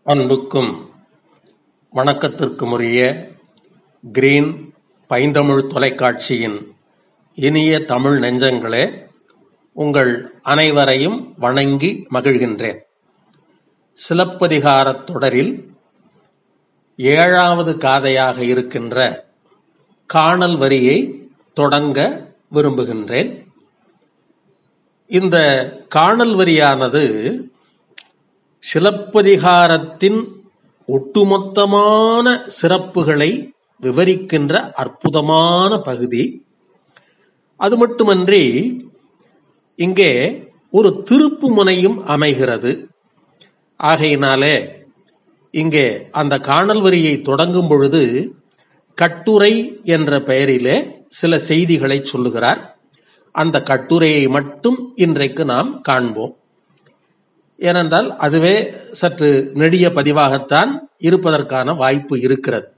அன்புக்கும் வணக்கத்திற்குமுரிய கிரீன் பைந்தமிழ் தொலைக்காட்சியின் இனிய தமிழ் நெஞ்சங்களே உங்கள் அனைவரையும் வணங்கி மகிழ்கின்றேன் சிலப்பதிகாரத் தொடரில் ஏழாவது காதையாக இருக்கின்ற காணல் வரியை தொடங்க விரும்புகின்றேன் இந்த காணல் வரியானது சிலப்பதிகாரத்தின் ஒட்டுமொத்தமான சிறப்புகளை விவரிக்கின்ற அற்புதமான பகுதி அது மட்டுமன்றி இங்கே ஒரு திருப்பு முனையும் அமைகிறது ஆகையினாலே இங்கே அந்த காணல் வரியை தொடங்கும் பொழுது கட்டுரை என்ற பெயரிலே சில செய்திகளை சொல்லுகிறார் அந்த கட்டுரையை மட்டும் இன்றைக்கு நாம் காண்போம் ஏனென்றால் அதுவே சற்று நெடிய பதிவாகத்தான் இருப்பதற்கான வாய்ப்பு இருக்கிறது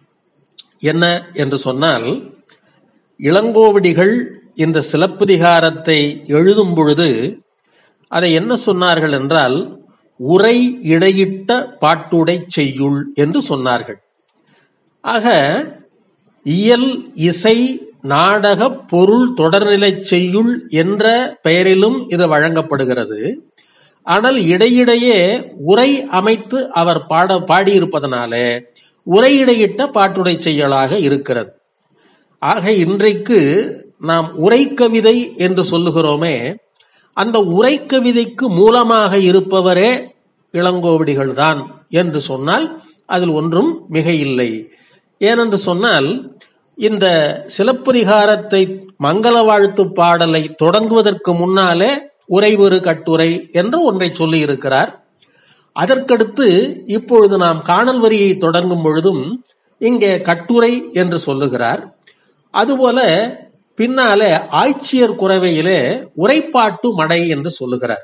என்ன என்று சொன்னால் இளங்கோவடிகள் இந்த சிலப்பதிகாரத்தை எழுதும் பொழுது அதை என்ன சொன்னார்கள் என்றால் உரை இடையிட்ட பாட்டுடை செய்யுள் என்று சொன்னார்கள் ஆக இயல் இசை நாடக பொருள் தொடர்நிலை செய்யுள் என்ற பெயரிலும் இது வழங்கப்படுகிறது ஆனால் இடையிடையே உரை அமைத்து அவர் பாட பாடியிருப்பதனாலே உரையிடையிட்ட பாட்டுடை செய்யலாக இருக்கிறது ஆக இன்றைக்கு நாம் உரை கவிதை என்று சொல்லுகிறோமே அந்த உரை கவிதைக்கு மூலமாக இருப்பவரே இளங்கோவடிகள் தான் என்று சொன்னால் அதில் ஒன்றும் மிக இல்லை ஏனென்று சொன்னால் இந்த சிலப்பதிகாரத்தை மங்கள வாழ்த்து பாடலை தொடங்குவதற்கு முன்னாலே உரைவெறு கட்டுரை என்று ஒன்றை சொல்லி இருக்கிறார் அதற்கடுத்து இப்பொழுது நாம் காணல் வரியை தொடங்கும் பொழுதும் இங்கே கட்டுரை என்று சொல்லுகிறார் அதுபோல பின்னாலே ஆட்சியர் குறவையிலே உரைப்பாட்டு மடை என்று சொல்லுகிறார்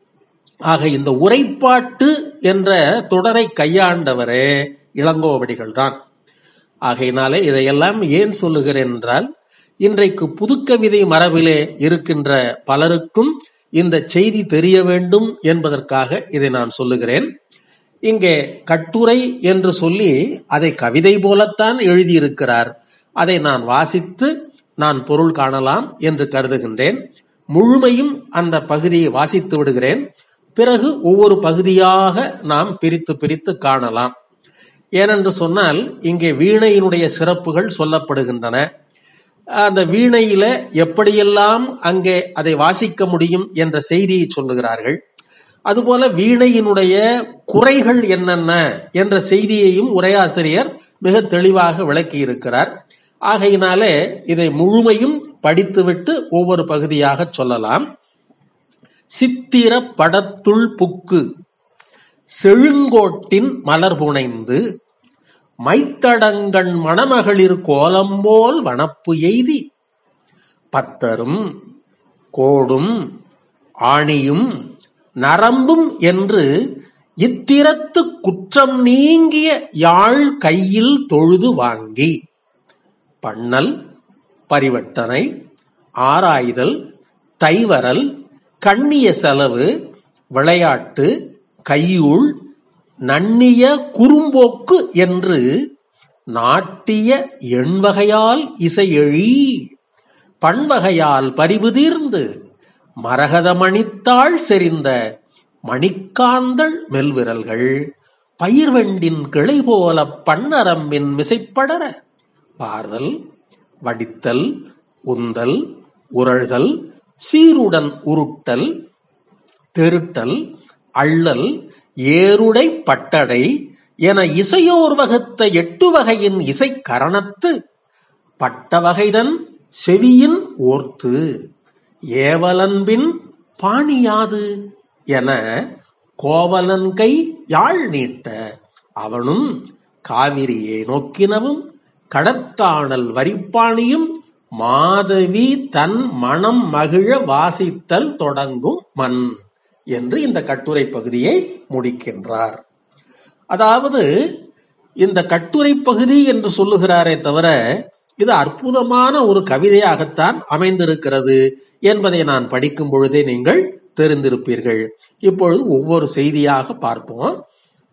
ஆக இந்த உரைப்பாட்டு என்ற தொடரை கையாண்டவரே இளங்கோவடிகள் தான் ஆகையினாலே இதையெல்லாம் ஏன் சொல்லுகிறேன் என்றால் இன்றைக்கு புதுக்கவிதை மரபிலே இருக்கின்ற பலருக்கும் இந்த செய்தி தெரிய வேண்டும் என்பதற்காக இதை நான் சொல்லுகிறேன் இங்கே கட்டுரை என்று சொல்லி அதை கவிதை போலத்தான் எழுதியிருக்கிறார் அதை நான் வாசித்து நான் பொருள் காணலாம் என்று கருதுகின்றேன் முழுமையும் அந்த பகுதியை வாசித்து விடுகிறேன் பிறகு ஒவ்வொரு பகுதியாக நாம் பிரித்து பிரித்து காணலாம் ஏனென்று சொன்னால் இங்கே வீணையினுடைய சிறப்புகள் சொல்லப்படுகின்றன அந்த வீணையில எப்படியெல்லாம் அங்கே அதை வாசிக்க முடியும் என்ற செய்தியை சொல்லுகிறார்கள் அதுபோல வீணையினுடைய குறைகள் என்னென்ன என்ற செய்தியையும் உரையாசிரியர் மிக தெளிவாக விளக்கி இருக்கிறார் ஆகையினாலே இதை முழுமையும் படித்துவிட்டு ஒவ்வொரு பகுதியாக சொல்லலாம் சித்திர படத்துள் புக்கு செழுங்கோட்டின் மலர் புனைந்து மைத்தடங்கண் மணமகளிர் கோலம்போல் வனப்பு எய்தி பத்தரும் கோடும் ஆணியும் நரம்பும் என்று இத்திரத்து குற்றம் நீங்கிய யாழ் கையில் தொழுது வாங்கி பண்ணல் பரிவட்டனை ஆராய்தல் தைவரல் கண்ணிய செலவு விளையாட்டு கையூள் நன்னிய குறும்போக்கு என்று நாட்டிய எண்வகையால் இசையெழி பண்வகையால் பரிவுதீர்ந்து மரகதமணித்தாள் செறிந்த மணிக்காந்தள் மெல்விரல்கள் பயிர்வெண்டின் கிளை போல பண்ணரம்பின் மிசைப்படர பார்தல் வடித்தல் உந்தல் உரழ்தல் சீருடன் உருட்டல் தெருட்டல் அள்ளல் ஏருடை பட்டடை என இசையோர் வகுத்த எட்டு வகையின் இசை கரணத்து பட்ட வகைதன் செவியின் ஓர்த்து ஏவலன்பின் பாணியாது என கோவலன் கை யாழ் நீட்ட அவனும் காவிரியை நோக்கினவும் கடற்காணல் வரிப்பாணியும் மாதவி தன் மனம் மகிழ வாசித்தல் தொடங்கும் மண் என்று இந்த கட்டுரை பகுதியை முடிக்கின்றார் அதாவது இந்த கட்டுரை பகுதி என்று சொல்லுகிறாரே தவிர இது அற்புதமான ஒரு கவிதையாகத்தான் அமைந்திருக்கிறது என்பதை நான் படிக்கும் பொழுதே நீங்கள் தெரிந்திருப்பீர்கள் இப்பொழுது ஒவ்வொரு செய்தியாக பார்ப்போம்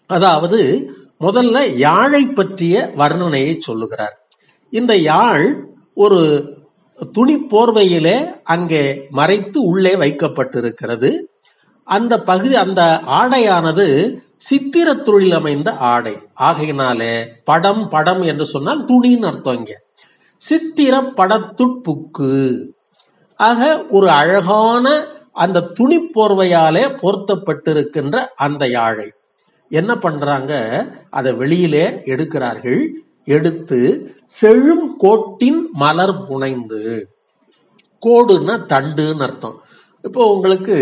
அதாவது முதல்ல யாழை பற்றிய வர்ணனையை சொல்லுகிறார் இந்த யாழ் ஒரு துணி போர்வையிலே அங்கே மறைத்து உள்ளே வைக்கப்பட்டிருக்கிறது அந்த பகுதி அந்த ஆடையானது சித்திர தொழில் அமைந்த ஆடை ஆகையினாலே படம் படம் என்று சொன்னால் துணின்னு அர்த்தம் இங்க சித்திர படத்துட்புக்கு ஆக ஒரு அழகான அந்த துணி போர்வையாலே பொருத்தப்பட்டிருக்கின்ற அந்த யாழை என்ன பண்றாங்க அதை வெளியிலே எடுக்கிறார்கள் எடுத்து செழும் கோட்டின் மலர் புனைந்து கோடுன்னா தண்டுன்னு அர்த்தம் இப்போ உங்களுக்கு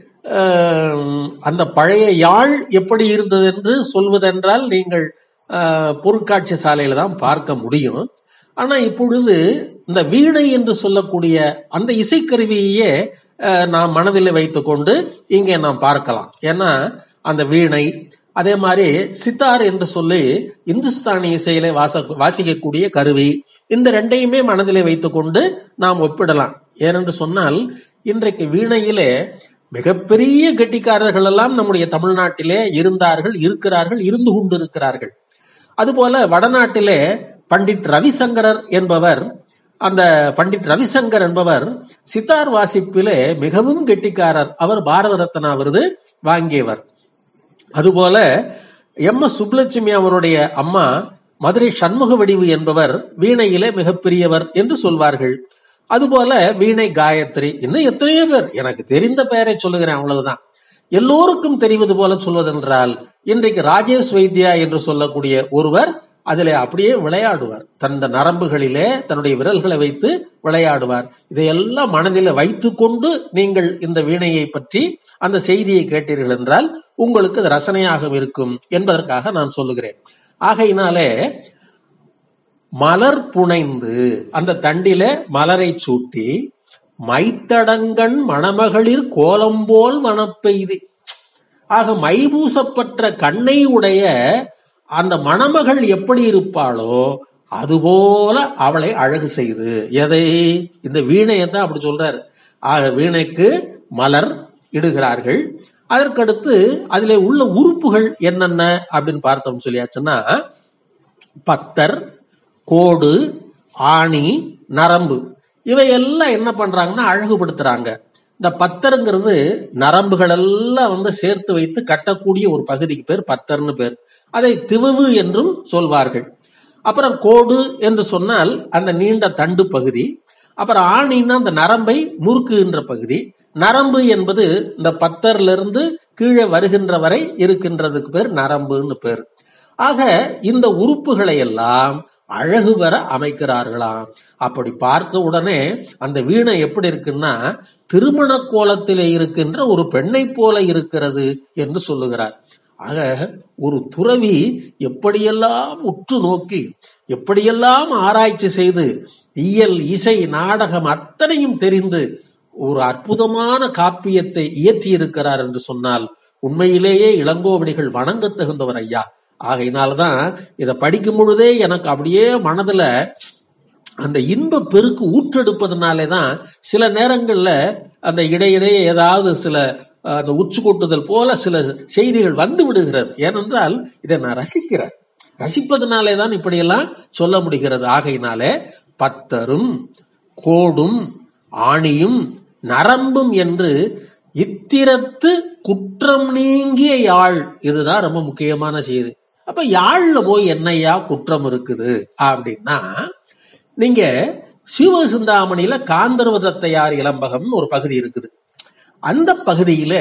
ஆஹ், அந்த பழைய யாழ் எப்படி இருந்தது என்று சொல்வதென்றால் நீங்கள் ஆஹ், பொருட்காட்சி சாலையில தான் பார்க்க முடியும் ஆனா இப்பொழுது இந்த வீணை என்று சொல்லக்கூடிய அந்த இசைக்கருவியையே ஆஹ், நாம் மனதில் வைத்துக்கொண்டு இங்கே நாம் பார்க்கலாம் ஏன்னா அந்த வீணை அதே மாதிரி சித்தார் என்று சொல்லி இந்துஸ்தானி இசையில வாச வாசிக்கக்கூடிய கருவி இந்த ரெண்டையுமே மனதிலே வைத்துக்கொண்டு நாம் ஒப்பிடலாம் ஏனென்று சொன்னால் இன்றைக்கு வீணையிலே மிகப்பெரிய கெட்டிக்காரர்கள் எல்லாம் நம்முடைய தமிழ்நாட்டிலே இருந்தார்கள் இருக்கிறார்கள் இருந்து கொண்டிருக்கிறார்கள் அதுபோல வடநாட்டிலே பண்டிட் ரவிசங்கரர் என்பவர் அந்த பண்டிட் ரவிசங்கர் என்பவர் சித்தார் வாசிப்பிலே மிகவும் கெட்டிக்காரர் அவர் பாரத ரத்னா விருது வாங்கியவர் அதுபோல எம் எஸ் சுப்புலட்சுமி அவருடைய அம்மா மதுரை சண்முக வடிவு என்பவர் வீணையிலே மிகப்பெரியவர் என்று சொல்வார்கள் அதுபோல வீணை காயத்ரி இன்னும் எத்தனையோ பேர் எனக்கு தெரிந்த பெயரை சொல்லுகிறேன் அவ்வளவுதான் எல்லோருக்கும் தெரிவது போல சொல்வதென்றால் இன்றைக்கு ராஜேஷ் வைத்யா என்று சொல்லக்கூடிய ஒருவர் அதிலே அப்படியே விளையாடுவார் தந்த நரம்புகளிலே தன்னுடைய விரல்களை வைத்து விளையாடுவார் இதையெல்லாம் மனதில் வைத்துக்கொண்டு நீங்கள் இந்த வீணையை பற்றி அந்த செய்தியை கேட்டீர்கள் என்றால் உங்களுக்கு அது ரசனையாக இருக்கும் என்பதற்காக நான் சொல்லுகிறேன் ஆகையினாலே மலர் புனைந்து அந்த தண்டில மலரை சூட்டி மைத்தடங்கண் மணமகளிர் கோலம்போல் மணப்பெய்தி ஆக மைபூசப்பட்ட கண்ணை உடைய அந்த மணமகள் எப்படி இருப்பாளோ அதுபோல அவளை அழகு செய்து எதை இந்த வீணையை தான் அப்படி சொல்றாரு ஆக வீணைக்கு மலர் இடுகிறார்கள் அதற்கடுத்து அதிலே உள்ள உறுப்புகள் என்னென்ன அப்படின்னு பார்த்தோம் சொல்லியாச்சுன்னா பத்தர் கோடு ஆணி நரம்பு இவையெல்லாம் என்ன பண்றாங்கன்னா அழகுபடுத்துறாங்க இந்த பத்தருங்கிறது நரம்புகள் எல்லாம் வந்து சேர்த்து வைத்து கட்டக்கூடிய ஒரு பகுதிக்கு பேர் பத்தர்னு பேர் அதை திவுவு என்றும் சொல்வார்கள் அப்புறம் கோடு என்று சொன்னால் அந்த நீண்ட தண்டு பகுதி அப்புறம் ஆணின்னா அந்த நரம்பை முறுக்குகின்ற பகுதி நரம்பு என்பது இந்த பத்தர்ல இருந்து கீழே வருகின்ற வரை இருக்கின்றதுக்கு பேர் நரம்புன்னு பேர் ஆக இந்த உறுப்புகளை எல்லாம் அழகு வர அமைக்கிறார்களாம் அப்படி பார்த்த உடனே அந்த வீணை எப்படி இருக்குன்னா திருமண கோலத்திலே இருக்கின்ற ஒரு பெண்ணை போல இருக்கிறது என்று சொல்லுகிறார் ஆக ஒரு துறவி எப்படியெல்லாம் உற்று நோக்கி எப்படியெல்லாம் ஆராய்ச்சி செய்து இயல் இசை நாடகம் அத்தனையும் தெரிந்து ஒரு அற்புதமான காப்பியத்தை இயற்றியிருக்கிறார் என்று சொன்னால் உண்மையிலேயே இளங்கோவடிகள் வணங்க தகுந்தவர் ஐயா ஆகையினால்தான் இதை படிக்கும் பொழுதே எனக்கு அப்படியே மனதுல அந்த இன்ப பெருக்கு ஊற்றெடுப்பதனாலே தான் சில நேரங்கள்ல அந்த இடையிடையே ஏதாவது சில அஹ், அந்த உச்சு கொட்டுதல் போல சில செய்திகள் வந்து விடுகிறது ஏனென்றால் இதை நான் ரசிக்கிறேன் ரசிப்பதனாலே தான் இப்படியெல்லாம் சொல்ல முடிகிறது ஆகையினாலே பத்தரும் கோடும் ஆணியும் நரம்பும் என்று இத்திரத்து குற்றம் நீங்கிய யாழ் இதுதான் ரொம்ப முக்கியமான செய்தி அப்ப யாழ்ல போய் என்னையா குற்றம் இருக்குது அப்படின்னா நீங்க சிவசிந்தாமணியில காந்தர்வதத்தையார் இளம்பகம்னு ஒரு பகுதி இருக்குது அந்த பகுதியில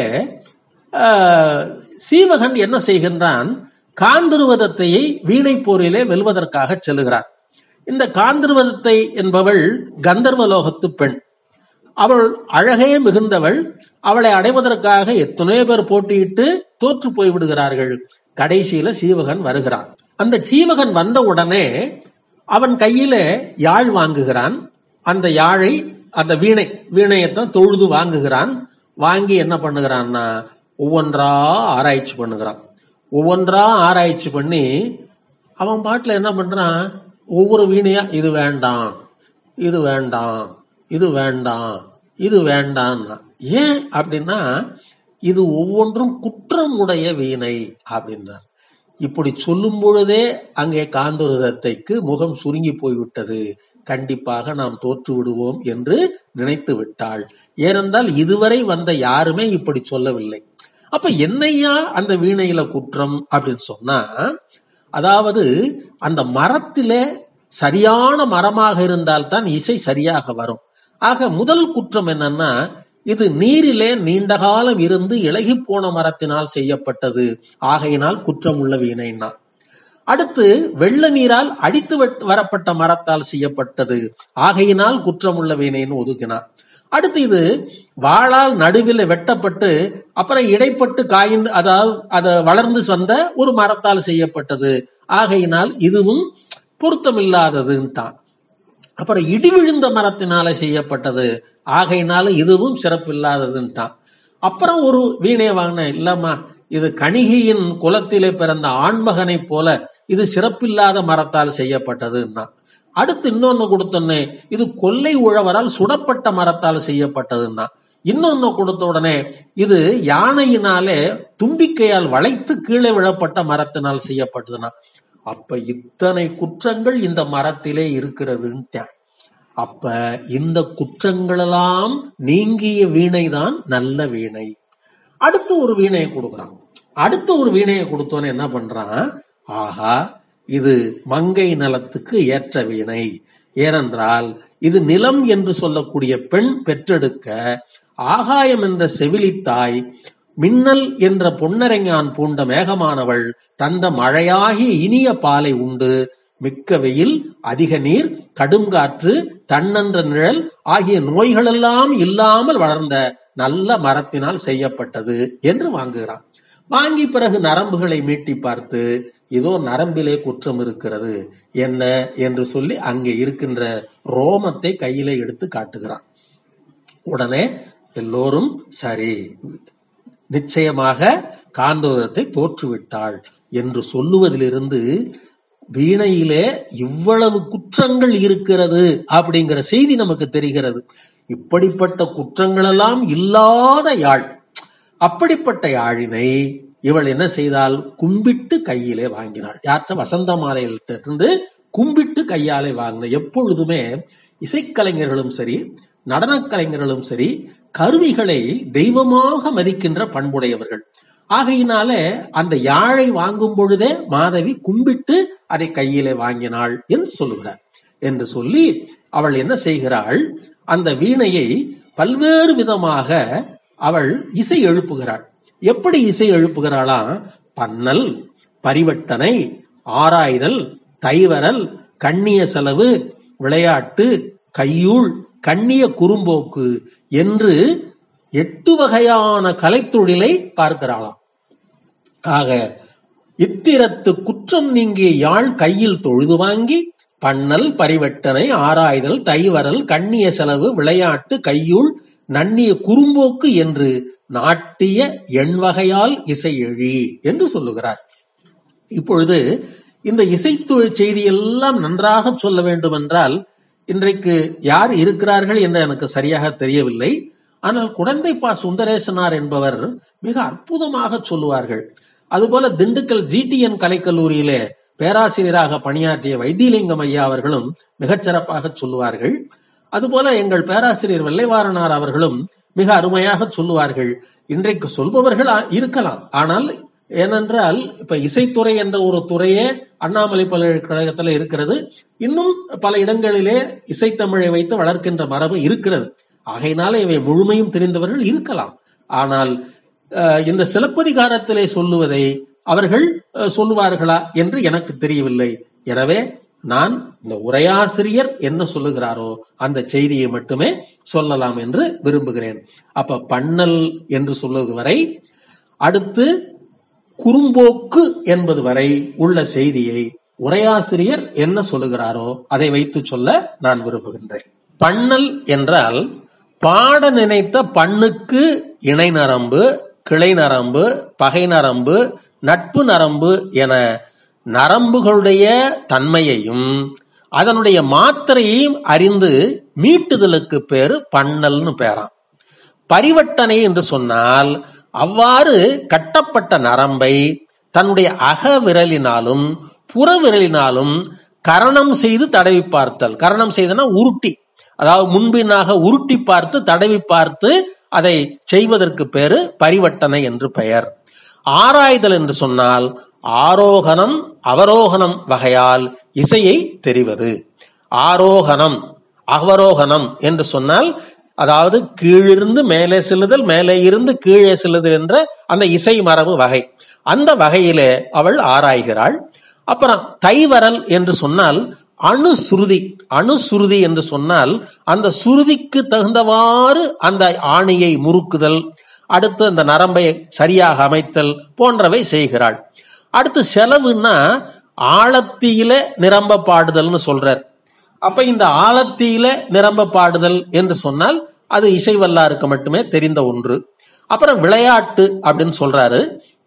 ஆஹ், சீவகன் என்ன செய்கின்றான் காந்தர்வதத்தையை வீணை போரிலே வெல்வதற்காக செல்லுகிறான் இந்த காந்தர்வதத்தை என்பவள் கந்தர்வலோகத்து பெண் அவள் அழகே மிகுந்தவள் அவளை அடைவதற்காக எத்தனையோ பேர் போட்டியிட்டு தோற்று போய் விடுகிறார்கள் கடைசியில சீவகன் வருகிறான் அந்த சீவகன் வந்த உடனே அவன் கையில யாழ் வாங்குகிறான் அந்த யாழை அந்த வீணை வீணையத்தான் தொழுது வாங்குகிறான் வாங்கி என்ன பண்ணுகிறான்னா ஒவ்வொன்றா ஆராய்ச்சி பண்ணுகிறான் ஒவ்வொன்றா ஆராய்ச்சி பண்ணி அவன் பாட்டுல என்ன பண்றான் ஒவ்வொரு வீணையா இது வேண்டாம் இது வேண்டாம் இது வேண்டாம் இது வேண்டாம்னா ஏன் அப்படின்னா இது ஒவ்வொன்றும் குற்றமுடைய வீணை அப்படின்றார் இப்படி சொல்லும் பொழுதே அங்கே காந்தருதத்தைக்கு முகம் சுருங்கி போய்விட்டது கண்டிப்பாக நாம் தோற்று விடுவோம் என்று நினைத்து விட்டாள் ஏனென்றால் இதுவரை வந்த யாருமே இப்படி சொல்லவில்லை அப்ப என்னையா அந்த வீணையில குற்றம் அப்படின்னு சொன்னா அதாவது அந்த மரத்திலே சரியான மரமாக இருந்தால்தான் இசை சரியாக வரும் ஆக முதல் குற்றம் என்னன்னா இது நீரிலே நீண்ட காலம் இருந்து இளகி போன மரத்தினால் செய்யப்பட்டது ஆகையினால் குற்றம் உள்ள வீணைன்னா அடுத்து வெள்ள நீரால் அடித்து வெட்- வரப்பட்ட மரத்தால் செய்யப்பட்டது ஆகையினால் குற்றமுள்ள வீணைன்னு ஒதுக்கினார் அடுத்து இது வாளால் நடுவில் வெட்டப்பட்டு அப்புறம் இடைப்பட்டு காய்ந்து அதாவது அத வளர்ந்து வந்த ஒரு மரத்தால் செய்யப்பட்டது ஆகையினால் இதுவும் பொருத்தமில்லாததுன்ட்டான் அப்புறம் இடி விழுந்த மரத்தினால செய்யப்பட்டது ஆகையினால இதுவும் சிறப்பில்லாததுன்ட்டான் அப்புறம் ஒரு வீணை வாங்கின இல்லம்மா இது கணிகையின் குலத்திலே பிறந்த ஆண்மகனை போல இது சிறப்பில்லாத மரத்தால் செய்யப்பட்டதுன்னா அடுத்து இன்னொன்னு கொடுத்தோன்னே இது கொல்லை உழவரால் சுடப்பட்ட மரத்தால் செய்யப்பட்டதுன்னா இன்னொன்னு கொடுத்த உடனே இது யானையினாலே தும்பிக்கையால் வளைத்து கீழே விழப்பட்ட மரத்தினால் செய்யப்பட்டதுன்னா அப்ப இத்தனை குற்றங்கள் இந்த மரத்திலே இருக்கிறதுன்ட்டான் அப்ப இந்த குற்றங்களெல்லாம் நீங்கிய வீணைதான் நல்ல வீணை அடுத்து ஒரு வீணையை கொடுக்குறான் அடுத்த ஒரு வீணையை கொடுத்தோன்னு என்ன பண்றான் ஆஹா இது மங்கை நலத்துக்கு ஏற்ற வீணை ஏனென்றால் இது நிலம் என்று சொல்லக்கூடிய பெண் பெற்றெடுக்க ஆகாயம் என்ற செவிலித்தாய் மின்னல் என்ற பொன்னரைஞான் பூண்ட மேகமானவள் தந்த மழையாகி இனிய பாலை உண்டு மிக்க வெயில் அதிக நீர் கடுங்காற்று தன்னன்ற நிழல் ஆகிய நோய்களெல்லாம் இல்லாமல் வளர்ந்த நல்ல மரத்தினால் செய்யப்பட்டது என்று வாங்குகிறான் வாங்கி பிறகு நரம்புகளை மீட்டி பார்த்து இதோ நரம்பிலே குற்றம் இருக்கிறது என்ன என்று சொல்லி அங்கே இருக்கின்ற ரோமத்தை கையிலே எடுத்து காட்டுகிறான் உடனே எல்லோரும் சரி நிச்சயமாக காந்தோதரத்தை தோற்றுவிட்டாள் என்று சொல்லுவதிலிருந்து வீணையிலே இவ்வளவு குற்றங்கள் இருக்கிறது அப்படிங்கிற செய்தி நமக்கு தெரிகிறது இப்படிப்பட்ட குற்றங்களெல்லாம் இல்லாத யாழ் அப்படிப்பட்ட யாழினை இவள் என்ன செய்தால் கும்பிட்டு கையிலே வாங்கினாள் யார்கிட்ட வசந்த மாலையிட்ட இருந்து கும்பிட்டு கையாலே வாங்கின எப்பொழுதுமே இசைக்கலைஞர்களும் சரி நடனக் கலைஞர்களும் சரி கருவிகளை தெய்வமாக மதிக்கின்ற பண்புடையவர்கள் ஆகையினாலே அந்த யாழை வாங்கும் பொழுதே மாதவி கும்பிட்டு அதை கையிலே வாங்கினாள் என்று சொல்லுகிறார் என்று சொல்லி அவள் என்ன செய்கிறாள் அந்த வீணையை பல்வேறு விதமாக அவள் இசை எழுப்புகிறாள் எப்படி இசை எழுப்புகிறாளாம் பன்னல் பரிவட்டனை ஆராய்தல் தைவரல் கண்ணிய செலவு விளையாட்டு கையூழ் கண்ணிய குறும்போக்கு என்று எட்டு வகையான கலைத்தொழிலை பார்க்கிறாளாம் ஆக இத்திரத்து குற்றம் நீங்கிய யாழ் கையில் தொழுது வாங்கி பண்ணல் பரிவட்டனை ஆராய்தல் தைவரல் கண்ணிய செலவு விளையாட்டு கையுள் நன்னிய குறும்போக்கு என்று நாட்டிய எண்வகையால் இசை எழி என்று சொல்லுகிறார் இப்பொழுது இந்த இசைத்துறை செய்தி எல்லாம் நன்றாக சொல்ல வேண்டும் என்றால் இன்றைக்கு யார் இருக்கிறார்கள் என்று எனக்கு சரியாக தெரியவில்லை ஆனால் குடந்தை பா சுந்தரேசனார் என்பவர் மிக அற்புதமாக சொல்லுவார்கள் அதுபோல திண்டுக்கல் ஜிடிஎன் கலைக்கல்லூரியிலே பேராசிரியராக பணியாற்றிய வைத்தியலிங்கம் ஐயா அவர்களும் மிகச் சிறப்பாக சொல்லுவார்கள் அதுபோல எங்கள் பேராசிரியர் வெள்ளைவாரனார் அவர்களும் மிக அருமையாக சொல்லுவார்கள் இன்றைக்கு சொல்பவர்கள் ஆ- இருக்கலாம் ஆனால் ஏனென்றால் இப்ப இசைத்துறை என்ற ஒரு துறையே அண்ணாமலை பல்கலைக்கழகத்துல இருக்கிறது இன்னும் பல இடங்களிலே இசைத்தமிழை வைத்து வளர்க்கின்ற மரபு இருக்கிறது ஆகையினால இவை முழுமையும் தெரிந்தவர்கள் இருக்கலாம் ஆனால் அஹ், இந்த சிலப்பதிகாரத்திலே சொல்லுவதை அவர்கள் அஹ், சொல்லுவார்களா என்று எனக்கு தெரியவில்லை எனவே நான் இந்த உரையாசிரியர் என்ன சொல்லுகிறாரோ அந்த செய்தியை மட்டுமே சொல்லலாம் என்று விரும்புகிறேன் அப்ப பண்ணல் என்று சொல்வது வரை அடுத்து குறும்போக்கு என்பது வரை உள்ள செய்தியை உரையாசிரியர் என்ன சொல்லுகிறாரோ அதை வைத்து சொல்ல நான் விரும்புகின்றேன் பண்ணல் என்றால் பாட நினைத்த பண்ணுக்கு இணை நரம்பு கிளை நரம்பு பகை நரம்பு நட்பு நரம்பு என நரம்புகளுடைய தன்மையையும் அதனுடைய மாத்திரையையும் அறிந்து மீட்டுதலுக்கு பேரு பண்ணல்னு பேராம் பரிவட்டனை என்று சொன்னால் அவ்வாறு கட்டப்பட்ட நரம்பை தன்னுடைய அக விரலினாலும் புற விரலினாலும் கரணம் செய்து தடவி பார்த்தல் கரணம் செய்தனா உருட்டி அதாவது முன்பினாக உருட்டி பார்த்து தடவி பார்த்து அதை செய்வதற்கு பேரு பரிவட்டனை என்று பெயர் ஆராய்தல் என்று சொன்னால் ஆரோகணம் அவரோகணம் வகையால் இசையை தெரிவது ஆரோகணம் அவரோகணம் என்று சொன்னால் அதாவது கீழிருந்து மேலே செல்லுதல் மேலே இருந்து கீழே செல்லுதல் என்ற அந்த இசை மரபு வகை அந்த வகையிலே அவள் ஆராய்கிறாள் அப்புறம் தைவரல் என்று சொன்னால் அணுசுருதி அணுசுருதி என்று சொன்னால் அந்த சுருதிக்கு தகுந்தவாறு அந்த ஆணியை முறுக்குதல் அடுத்து அந்த நரம்பை சரியாக அமைத்தல் போன்றவை செய்கிறாள் அடுத்து செலவுன்னா ஆழத்தியில நிரம்ப பாடுதல்னு சொல்றார் அப்ப இந்த ஆழத்தியில நிரம்ப பாடுதல் என்று சொன்னால் அது இசை வல்லாருக்கு மட்டுமே தெரிந்த ஒன்று அப்புறம் விளையாட்டு அப்படின்னு சொல்றாரு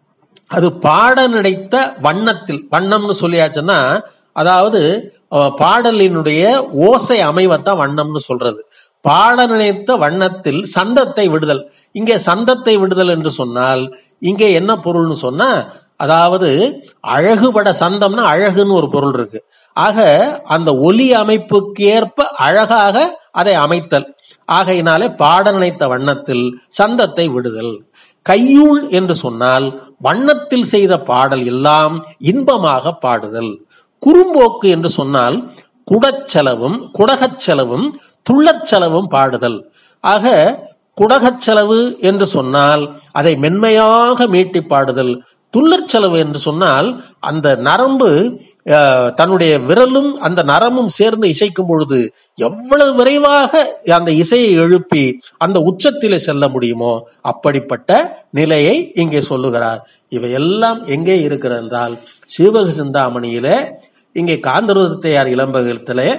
அது பாட நினைத்த வண்ணத்தில் வண்ணம்னு சொல்லியாச்சுன்னா அதாவது அஹ், பாடலினுடைய ஓசை அமைவத்தான் வண்ணம்னு சொல்றது பாட நினைத்த வண்ணத்தில் சந்தத்தை விடுதல் இங்கே சந்தத்தை விடுதல் என்று சொன்னால் இங்கே என்ன பொருள்னு சொன்னா அதாவது அழகுபட சந்தம்னா அழகுன்னு ஒரு பொருள் இருக்கு ஆக அந்த ஒலி அமைப்புக்கு ஏற்ப அழகாக அதை அமைத்தல் ஆகையினாலே பாட நினைத்த வண்ணத்தில் சந்தத்தை விடுதல் கையூழ் என்று சொன்னால் வண்ணத்தில் செய்த பாடல் எல்லாம் இன்பமாக பாடுதல் குறும்போக்கு என்று சொன்னால் குடச்செலவும் குடகச் செலவும் துள்ளச் செலவும் பாடுதல் ஆக குடகச் செலவு என்று சொன்னால் அதை மென்மையாக மீட்டி பாடுதல் துள்ளற் செலவு என்று சொன்னால் அந்த நரம்பு அஹ், தன்னுடைய விரலும் அந்த நரம்பும் சேர்ந்து இசைக்கும் பொழுது எவ்வளவு விரைவாக அந்த இசையை எழுப்பி அந்த உச்சத்திலே செல்ல முடியுமோ அப்படிப்பட்ட நிலையை இங்கே சொல்லுகிறார் இவையெல்லாம் எங்கே இருக்கிறது என்றால் சிவக சிந்தாமணியிலே இங்கே காந்தருவத்தையார் இளம்பகத்திலே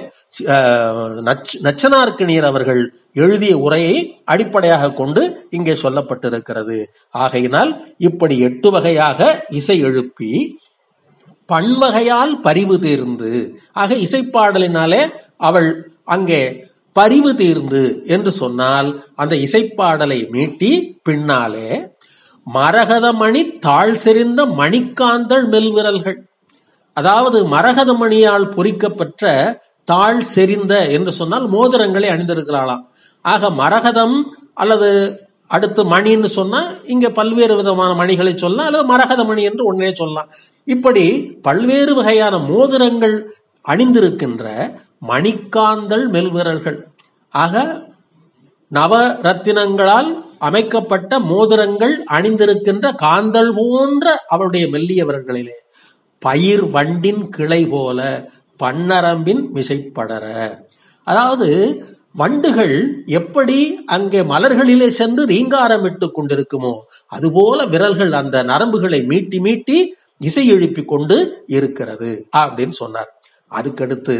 அஹ், நச்ச- நச்சனார்க்கினியர் அவர்கள் எழுதிய உரையை அடிப்படையாக கொண்டு இங்கே சொல்லப்பட்டிருக்கிறது ஆகையினால் இப்படி எட்டு வகையாக இசை எழுப்பி பன்வகையால் பரிவு தீர்ந்து ஆக இசைப்பாடலினாலே அவள் அங்கே பரிவு தீர்ந்து என்று சொன்னால் அந்த இசைப்பாடலை மீட்டி பின்னாலே மரகதமணி தாழ் செறிந்த மணிக்காந்தள் மெல்விரல்கள் அதாவது மரகத மணியால் பொறிக்கப்பட்ட தாழ் செறிந்த என்று சொன்னால் மோதிரங்களை அணிந்திருக்கிறாளாம் ஆக மரகதம் அல்லது அடுத்து மணின்னு சொன்னா இங்க பல்வேறு விதமான மணிகளை சொல்லலாம் அல்லது மரகத மணி என்று ஒன்னே சொல்லலாம் இப்படி பல்வேறு வகையான மோதிரங்கள் அணிந்திருக்கின்ற மணிக்காந்தள் மெல்விரல்கள் ஆக நவ ரத்தினங்களால் அமைக்கப்பட்ட மோதிரங்கள் அணிந்திருக்கின்ற காந்தள் போன்ற அவருடைய மெல்லியவர்களிலே பயிர் வண்டின் கிளை போல பன்னரம்பின் மிசைப்படர அதாவது வண்டுகள் எப்படி அங்கே மலர்களிலே சென்று ரீங்காரமிட்டு கொண்டிருக்குமோ அதுபோல விரல்கள் அந்த நரம்புகளை மீட்டி மீட்டி இசை எழுப்பி கொண்டு இருக்கிறது அப்படின்னு சொன்னார் அதுக்கடுத்து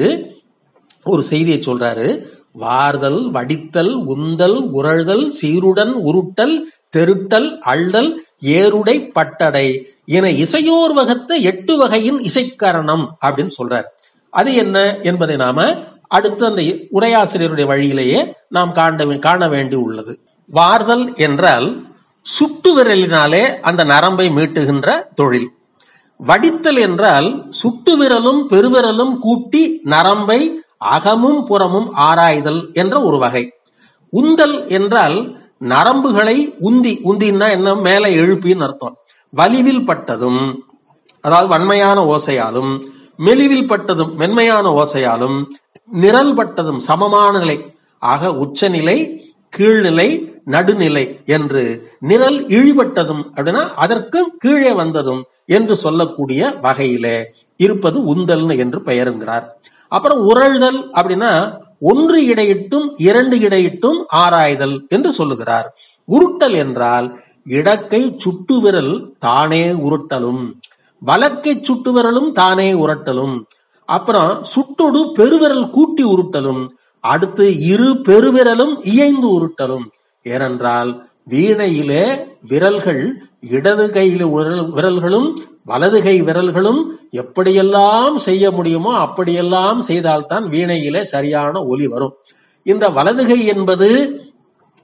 ஒரு செய்தியை சொல்றாரு வார்தல் வடித்தல் உந்தல் உரழ்தல் சீருடன் உருட்டல் தெருட்டல் அள்ளல் ஏருடை பட்டடை என இசையோர் வகத்த எட்டு வகையின் இசைக்கரணம் அப்படின்னு சொல்றார் அது என்ன என்பதை நாம அடுத்து அந்த உரையாசிரியருடைய வழியிலேயே நாம் காண்ட காண வேண்டி உள்ளது வார்தல் என்றால் சுட்டு விரலினாலே அந்த நரம்பை மீட்டுகின்ற தொழில் வடித்தல் என்றால் சுட்டு விரலும் பெருவிரலும் கூட்டி நரம்பை அகமும் புறமும் ஆராய்தல் என்ற ஒரு வகை உந்தல் என்றால் நரம்புகளை உந்தி உந்தின்னா என்ன மேலே எழுப்பின்னு அர்த்தம் வலிவில் பட்டதும் அதாவது வன்மையான ஓசையாலும் மெலிவில் பட்டதும் மென்மையான ஓசையாலும் நிரல் பட்டதும் சமமான நிலை ஆக உச்சநிலை கீழ்நிலை நடுநிலை என்று நிரல் இழிபட்டதும் அப்படின்னா அதற்கு கீழே வந்ததும் என்று சொல்லக்கூடிய வகையிலே இருப்பது உந்தல்னு என்று பெயருங்கிறார் அப்புறம் உரழ்தல் அப்படின்னா ஒன்று இடையிட்டும் இரண்டு இடையிட்டும் ஆராய்தல் என்று சொல்லுகிறார் உருட்டல் என்றால் இடக்கை சுட்டு விரல் தானே உருட்டலும் வலக்கை சுட்டு விரலும் தானே உருட்டலும் அப்புறம் சுட்டொடு பெருவிரல் கூட்டி உருட்டலும் அடுத்து இரு பெருவிரலும் இயைந்து உருட்டலும் ஏனென்றால் வீணையிலே விரல்கள் இடது கையில விரல் விரல்களும் வலது கை விரல்களும் எப்படியெல்லாம் செய்ய முடியுமோ அப்படியெல்லாம் செய்தால்தான் வீணையிலே சரியான ஒலி வரும் இந்த வலது கை என்பது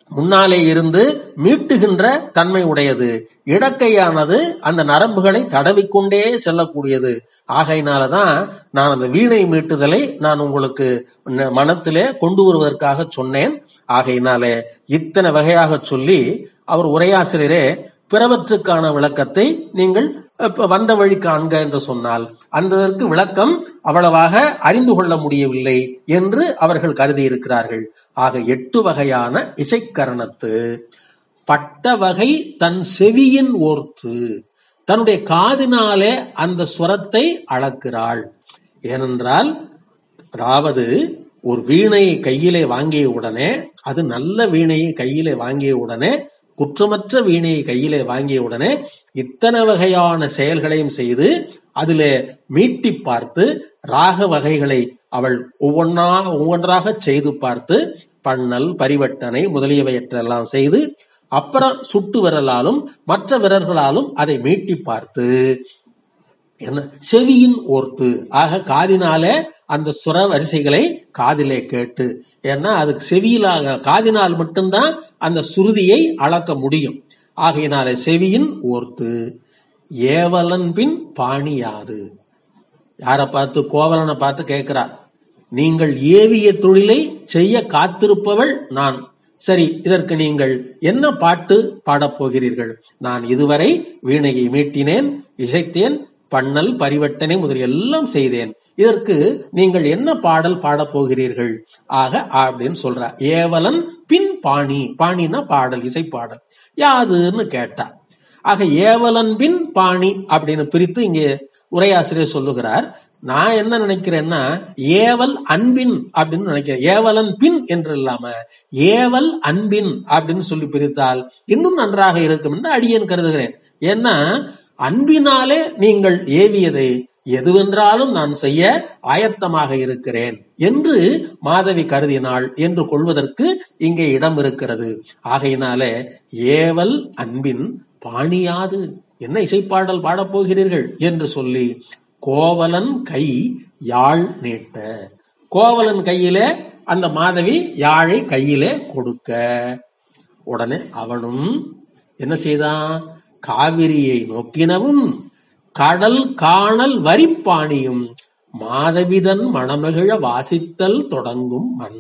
முன்னாலே இருந்து மீட்டுகின்ற தன்மை உடையது இடக்கையானது அந்த நரம்புகளை தடவிக்கொண்டே செல்லக்கூடியது ஆகையினாலதான் நான் அந்த வீணை மீட்டுதலை நான் உங்களுக்கு ந- மனத்திலே கொண்டு வருவதற்காக சொன்னேன் ஆகையினாலே இத்தனை வகையாக சொல்லி அவர் உரையாசிரியரே பிறவற்றுக்கான விளக்கத்தை நீங்கள் இப்ப வந்த வழி காண்க என்று சொன்னால் அந்ததற்கு விளக்கம் அவ்வளவாக அறிந்து கொள்ள முடியவில்லை என்று அவர்கள் கருதி இருக்கிறார்கள் ஆக எட்டு வகையான இசைக்கரணத்து பட்ட வகை தன் செவியின் ஓர்த்து தன்னுடைய காதினாலே அந்த சுரத்தை அளக்கிறாள் ஏனென்றால் அதாவது ஒரு வீணையை கையிலே வாங்கிய உடனே அது நல்ல வீணையை கையிலே வாங்கிய உடனே குற்றமற்ற வீணையை கையிலே வாங்கிய உடனே இத்தனை வகையான செயல்களையும் செய்து அதிலே மீட்டி பார்த்து ராக வகைகளை அவள் ஒவ்வொன்றா ஒவ்வொன்றாக செய்து பார்த்து பண்ணல் பரிவட்டனை முதலியவையற்றெல்லாம் செய்து அப்புறம் சுட்டு விரலாலும் மற்ற விரல்களாலும் அதை மீட்டி பார்த்து என்ன செவியின் ஓர்த்து ஆக காதினாலே அந்த சுர வரிசைகளை காதிலே கேட்டு ஏன்னா அதுக்கு செவியிலாக காதினால் மட்டும்தான் அந்த சுருதியை அளக்க முடியும் ஆகையினாலே செவியின் ஓர்த்து ஏவலன் பின் பாணியாது யாரை பார்த்து கோவலனை பார்த்து கேட்கிறார் நீங்கள் ஏவிய தொழிலை செய்ய காத்திருப்பவள் நான் சரி இதற்கு நீங்கள் என்ன பாட்டு பாடப் போகிறீர்கள் நான் இதுவரை வீணையை மீட்டினேன் இசைத்தேன் பண்ணல் பரிவட்டனை முதலிய எல்லாம் செய்தேன் இதற்கு நீங்கள் என்ன பாடல் பாடப் போகிறீர்கள் ஆக அப்படின்னு சொல்றா ஏவலன் பின் பாணி பாணினா பாடல் இசை பாடல் யாதுன்னு கேட்டா ஆக ஏவலன் பின் பாணி அப்படின்னு பிரித்து இங்கே உரையாசிரியர் சொல்லுகிறார் நான் என்ன நினைக்கிறேன்னா ஏவல் அன்பின் அப்படின்னு நினைக்கிறேன் ஏவலன் பின் என்று இல்லாம ஏவல் அன்பின் அப்படின்னு சொல்லி பிரித்தால் இன்னும் நன்றாக இருக்கும் என்று அடியேன் கருதுகிறேன் ஏன்னா அன்பினாலே நீங்கள் ஏவியதை எதுவென்றாலும் நான் செய்ய ஆயத்தமாக இருக்கிறேன் என்று மாதவி கருதினாள் என்று கொள்வதற்கு இங்கே இடம் இருக்கிறது ஆகையினாலே ஏவல் அன்பின் பாணியாது என்ன இசைப்பாடல் பாடப் போகிறீர்கள் என்று சொல்லி கோவலன் கை யாழ் நீட்ட கோவலன் கையிலே அந்த மாதவி யாழை கையிலே கொடுக்க உடனே அவனும் என்ன செய்தான் காவிரியை நோக்கினவும் கடல் காணல் வரிப்பாணியும் மாதவிதன் மணமகிழ வாசித்தல் தொடங்கும் மண்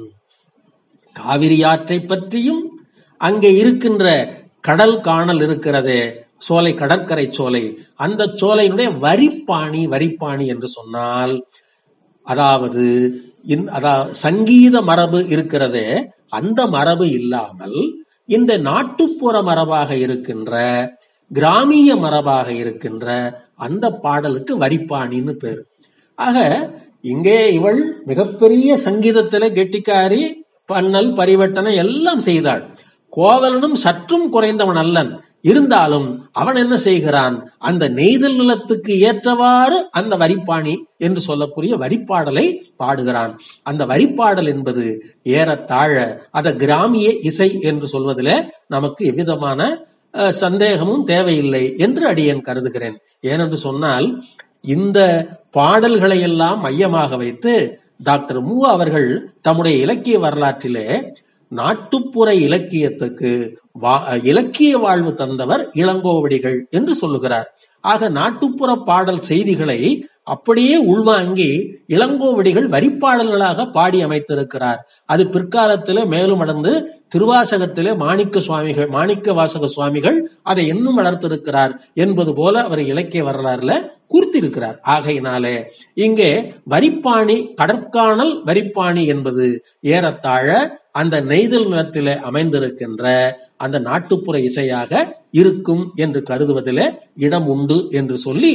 காவிரி ஆற்றை பற்றியும் அங்கே இருக்கின்ற கடல் காணல் இருக்கிறதே சோலை கடற்கரை சோலை அந்த சோலையினுடைய வரிப்பாணி வரிப்பாணி என்று சொன்னால் அதாவது இந்த- அதா- சங்கீத மரபு இருக்கிறதே அந்த மரபு இல்லாமல் இந்த நாட்டுப்புற மரபாக இருக்கின்ற கிராமிய மரபாக இருக்கின்ற அந்த பாடலுக்கு வரிப்பாணின்னு பேரு ஆக இங்கே இவள் மிகப்பெரிய சங்கீதத்திலே கெட்டிக்காரி பன்னல் பரிவட்டனை எல்லாம் செய்தாள் கோவலனும் சற்றும் குறைந்தவன் அல்லன் இருந்தாலும் அவன் என்ன செய்கிறான் அந்த நெய்தல் நிலத்துக்கு ஏற்றவாறு அந்த வரிப்பாணி என்று சொல்லக்கூடிய வரிப்பாடலை பாடுகிறான் அந்த வரிப்பாடல் என்பது ஏறத்தாழ அத கிராமிய இசை என்று சொல்வதிலே நமக்கு எவ்விதமான அஹ், சந்தேகமும் தேவையில்லை என்று அடியேன் கருதுகிறேன் ஏனென்று சொன்னால் இந்த பாடல்களை எல்லாம் மையமாக வைத்து டாக்டர் மு அவர்கள் தம்முடைய இலக்கிய வரலாற்றிலே நாட்டுப்புற இலக்கியத்துக்கு வா- இலக்கிய வாழ்வு தந்தவர் இளங்கோவடிகள் என்று சொல்லுகிறார் ஆக நாட்டுப்புற பாடல் செய்திகளை அப்படியே உள்வாங்கி இளங்கோவடிகள் வரிப்பாடல்களாக பாடி அமைத்திருக்கிறார் அது பிற்காலத்திலே மேலும் அடர்ந்து திருவாசகத்திலே மாணிக்க சுவாமிகள் மாணிக்க வாசக சுவாமிகள் அதை இன்னும் வளர்த்திருக்கிறார் என்பது போல அவர் இலக்கிய வரலாறுல கூர்த்திருக்கிறார் ஆகையினாலே இங்கே வரிப்பாணி கடற்கானல் வரிப்பாணி என்பது ஏறத்தாழ அந்த நெய்தல் நிலத்திலே அமைந்திருக்கின்ற அந்த நாட்டுப்புற இசையாக இருக்கும் என்று கருதுவதிலே இடம் உண்டு என்று சொல்லி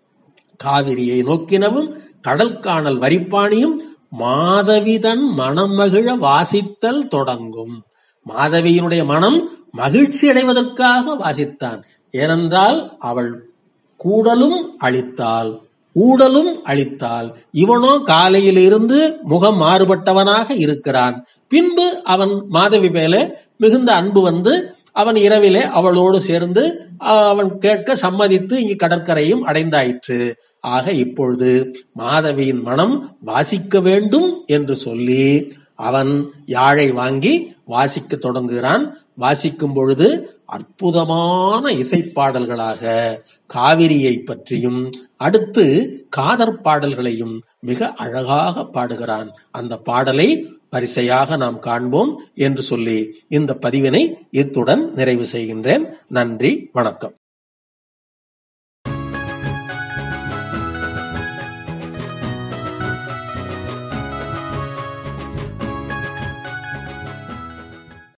காவிரியை நோக்கினவும் கடல் காணல் வரிப்பாணியும் மாதவிதன் மனம் மகிழ வாசித்தல் தொடங்கும் மாதவியினுடைய மனம் மகிழ்ச்சி அடைவதற்காக வாசித்தான் ஏனென்றால் அவள் கூடலும் அளித்தாள் ஊடலும் அளித்தாள் இவனோ காலையில் இருந்து முகம் மாறுபட்டவனாக இருக்கிறான் பின்பு அவன் மாதவி மேலே மிகுந்த அன்பு வந்து அவன் இரவிலே அவளோடு சேர்ந்து அஹ், அவன் கேட்க சம்மதித்து இங்கு கடற்கரையும் அடைந்தாயிற்று ஆக இப்பொழுது மாதவியின் மனம் வாசிக்க வேண்டும் என்று சொல்லி அவன் யாழை வாங்கி வாசிக்க தொடங்குகிறான் வாசிக்கும் பொழுது அற்புதமான இசைப்பாடல்களாக காவிரியை பற்றியும் அடுத்து காதற் பாடல்களையும் மிக அழகாக பாடுகிறான் அந்த பாடலை வரிசையாக நாம் காண்போம் என்று சொல்லி இந்த பதிவினை இத்துடன் நிறைவு செய்கின்றேன் நன்றி வணக்கம்